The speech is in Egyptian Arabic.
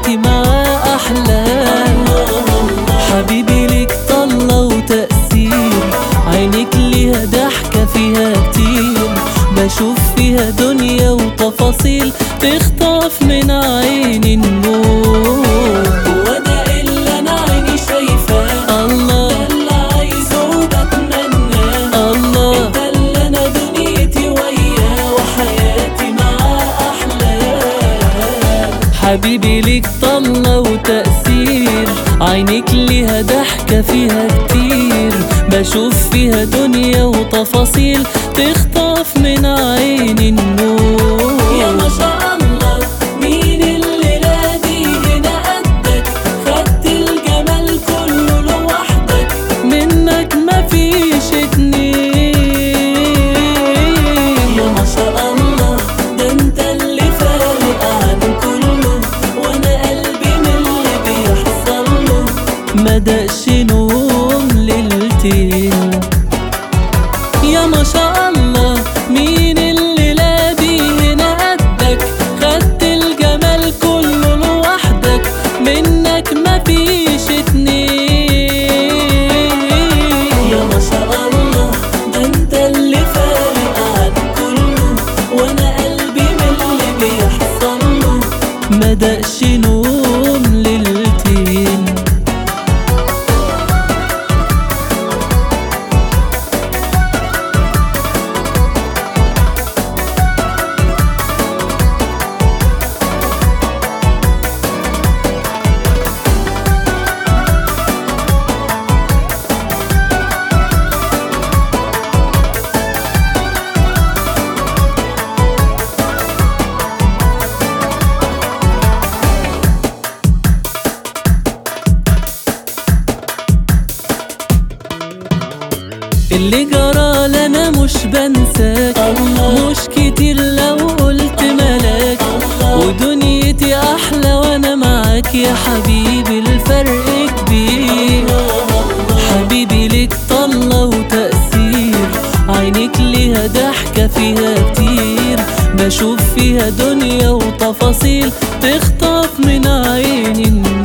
حياتي معاه أحلى حبيبي ليك طلة وتأثير عينيك ليها ضحكة فيها كتير بشوف فيها دنيا وتفاصيل تخطف من عيني النور وده اللي انا عيني شايفاه الله ده اللي عايزه وبتمناه الله ده اللي انا دنيتي وياه وحياتي معاه احلى حبيبي ليك طلة وتأثير عينيك ليها ضحكة فيها كتير بشوف فيها دنيا وتفاصيل تخطف من عيني النور يا ما شاء الله مين اللي نادي هنا قدك خدت الجمال كله لوحدك منك مفيش اتنين يا ما شاء الله ده انت اللي فارق عن كله وانا قلبي من اللي بيحصل له مدقش نوم ليلتين يا ما شاء الله مين اللي لادي هنا قدك خدت الجمال كله لوحدك منك مفيش اتنين يا ما شاء الله ده انت اللي فارق عن كله وانا قلبي من اللي بيحصل له مدقش نوم ليلتين اللي جرى لنا مش بنساك الله. مش كتير لو قلت ملاك ودنيتي احلى وانا معاك يا حبيبي الفرق كبير حبيبي ليك طلة وتأثير عينيك ليها ضحكة فيها كتير بشوف فيها دنيا وتفاصيل تخطف من عيني النور